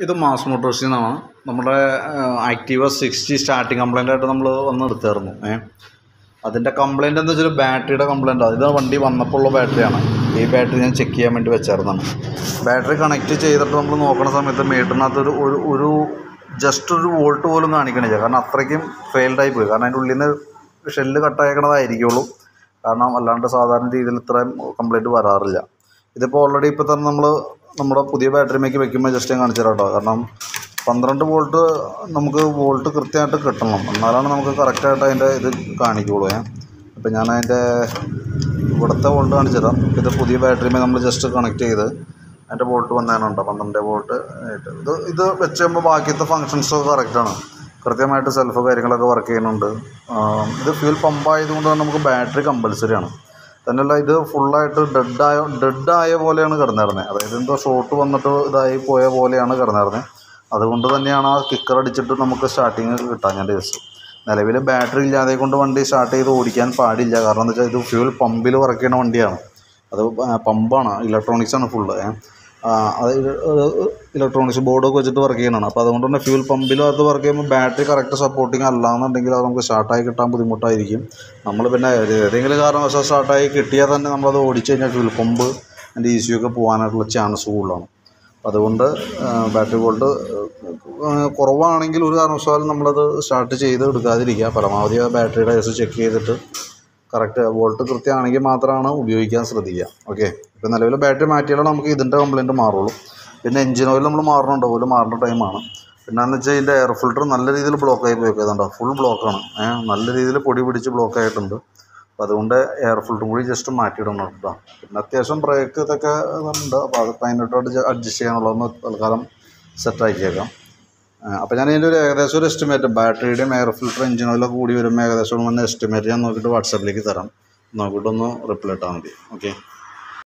ഇത് മാസ് മോട്ടോഴ്സിൽ നിന്നാണ് നമ്മുടെ ആക്റ്റീവ സിക്സ്റ്റി സ്റ്റാർട്ടിങ് കംപ്ലൈൻ്റ് ആയിട്ട് നമ്മൾ വന്ന് എടുത്തായിരുന്നു ഏ അതിൻ്റെ കംപ്ലൈൻറ്റ് എന്താ വെച്ചാൽ ബാറ്ററിയുടെ കംപ്ലൈൻ്റ് ഇത് വണ്ടി വന്നപ്പോൾ ഉള്ള ബാറ്ററിയാണ് ഈ ബാറ്ററി ഞാൻ ചെക്ക് ചെയ്യാൻ വേണ്ടി വെച്ചായിരുന്നാണ് ബാറ്ററി കണക്ട് ചെയ്തിട്ട് നമ്മൾ നോക്കുന്ന സമയത്ത് മീറ്ററിനകത്ത് ഒരു ഒരു ഒരു ജസ്റ്റ് ഒരു വോൾട്ട് പോലും കാണിക്കണില്ല കാരണം അത്രയ്ക്കും ഫെയിൽഡായി പോയി കാരണം അതിൻ്റെ ഉള്ളിൽ നിന്ന് ഷെല്ല് കട്ടായേക്കണതായിരിക്കുള്ളൂ കാരണം അല്ലാണ്ട് സാധാരണ രീതിയിൽ ഇത്രയും കംപ്ലൈൻറ്റ് വരാറില്ല ഇതിപ്പോൾ ഓൾറെഡി ഇപ്പോൾ തന്നെ നമ്മൾ നമ്മുടെ പുതിയ ബാറ്ററിമേക്ക് വെക്കുമ്പോൾ ജസ്റ്റ് ഞാൻ കാണിച്ചു തരാം കേട്ടോ കാരണം പന്ത്രണ്ട് വോൾട്ട് നമുക്ക് വോൾട്ട് കൃത്യമായിട്ട് കിട്ടണം എന്നാലാണ് നമുക്ക് കറക്റ്റായിട്ട് അതിൻ്റെ ഇത് കാണിക്കുകയുള്ളൂ ഏ അപ്പോൾ ഞാൻ അതിൻ്റെ ഇവിടുത്തെ വോൾട്ട് കാണിച്ചു തരാം ഇത് പുതിയ ബാറ്ററിമേ നമ്മൾ ജസ്റ്റ് കണക്ട് ചെയ്ത് അതിൻ്റെ വോൾട്ട് വന്നതിനുണ്ട് പന്ത്രണ്ട് വോൾട്ട് ആയിട്ട് ഇത് ഇത് വെച്ച് കഴിയുമ്പോൾ ബാക്കിയത്തെ ഫങ്ഷൻസൊക്കെ കറക്റ്റാണ് കൃത്യമായിട്ട് സെൽഫ് കാര്യങ്ങളൊക്കെ വർക്ക് ചെയ്യുന്നുണ്ട് ആ, ഇത് ഫ്യൂൽ പമ്പ് ആയതുകൊണ്ട് തന്നെ നമുക്ക് ബാറ്ററി കമ്പൽസറി ആണ് തന്നെയല്ല ഇത് ഫുള്ളായിട്ട് ഡെഡായ ഡെഡായ പോലെയാണ് കിടന്നിരുന്നത് അതായത് എന്തോ ഷോട്ട് വന്നിട്ട് ഇതായി പോയ പോലെയാണ് കിടന്നിരുന്നത് അതുകൊണ്ട് തന്നെയാണ് ആ കിക്കർ അടിച്ചിട്ട് നമുക്ക് സ്റ്റാർട്ടിങ് കിട്ടാൻ ഞാൻ ദിവസം നിലവിൽ ബാറ്ററി ഇല്ലാതെ കൊണ്ട് വണ്ടി സ്റ്റാർട്ട് ചെയ്ത് ഓടിക്കാൻ പാടില്ല കാരണം എന്താ വെച്ചാൽ ഇത് ഫ്യൂൽ പമ്പിൽ വർക്ക് ചെയ്യുന്ന വണ്ടിയാണ് അത് പമ്പാണ് ഇലക്ട്രോണിക്സ് ആണ് ഫുള്ള് അത് ഇലക്ട്രോണിക്സ് ബോർഡൊക്കെ വെച്ചിട്ട് വർക്ക് ചെയ്യുന്നതാണ് അപ്പോൾ അതുകൊണ്ട് തന്നെ ഫ്യൂൽ പമ്പിലകത്ത് വർക്ക് ചെയ്യുമ്പോൾ ബാറ്ററി കറക്റ്റ് സപ്പോർട്ടിങ് അല്ലാന്നുണ്ടെങ്കിൽ അത് നമുക്ക് സ്റ്റാർട്ടായി കിട്ടാൻ ബുദ്ധിമുട്ടായിരിക്കും നമ്മൾ പിന്നെ ഒരു ഏതെങ്കിലും കാരണവശാൽ സ്റ്റാർട്ടായി കിട്ടിയാൽ തന്നെ നമ്മളത് ഓടിച്ചു കഴിഞ്ഞാൽ ഫ്യൂൽ പമ്പ് അതിൻ്റെ ഇഷ്യൂ ഒക്കെ പോകാനായിട്ടുള്ള ചാൻസ് കൂടുതലാണ് അപ്പോൾ അതുകൊണ്ട് ബാറ്ററി വോൾട്ട് കുറവാണെങ്കിൽ ഒരു കാരണവശാലും നമ്മളത് സ്റ്റാർട്ട് ചെയ്ത് എടുക്കാതിരിക്കുക പരമാവധി ആ ബാറ്ററിയുടെ കേസ് ചെക്ക് ചെയ്തിട്ട് കറക്റ്റ് വോൾട്ട് കൃത്യമാണെങ്കിൽ മാത്രമാണ് ഉപയോഗിക്കാൻ ശ്രദ്ധിക്കുക ഓക്കെ ഇപ്പോൾ നിലവിൽ ബാറ്ററി മാറ്റിയാലാണ് നമുക്ക് ഇതിൻ്റെ കംപ്ലയിൻറ്റ് മാറുള്ളൂ പിന്നെ എഞ്ചിൻ ഓയിൽ നമ്മൾ മാറണുണ്ട് ഓയിൽ മാറേണ്ട ടൈമാണ് പിന്നെ എന്ന് വെച്ചാൽ ഇതിൻ്റെ എയർ ഫിൽറ്റർ നല്ല രീതിയിൽ ബ്ലോക്ക് ആയി പോയി അതുണ്ടോ ഫുൾ ബ്ലോക്കാണ് ഏഹ് നല്ല രീതിയിൽ പൊടി പിടിച്ച് ബ്ലോക്ക് ആയിട്ടുണ്ട് അപ്പോൾ അതുകൊണ്ട് എയർ ഫിൽറ്ററും കൂടി ജസ്റ്റ് മാറ്റിയിടണം കേട്ടോ പിന്നെ അത്യാവശ്യം ബ്രേക്ക് ഇതൊക്കെ ഉണ്ട് അപ്പോൾ അതൊക്കെ അതിനോട്ട് അഡ്ജസ്റ്റ് ചെയ്യാനുള്ളതൊന്ന് തൽക്കാലം സെറ്റ് ആക്കിയേക്കാം അപ്പോൾ ഞാൻ ഇതിൻ്റെ ഒരു ഏകദേശം ഒരു എസ്റ്റിമേറ്റ് ബാറ്ററിയുടെയും എയർ ഫിൽറ്റർ എഞ്ചിൻ ഓയിലൊക്കെ കൂടി വരുമ്പോൾ ഏകദേശം ഒന്ന് എസ്റ്റിമേറ്റ് ഞാൻ നോക്കിയിട്ട് വാട്സാപ്പിലേക്ക് തരാം നോക്കിയിട്ടൊന്ന് റിപ്ലൈ ഇട്ടാൽ മതി ഓക്കെ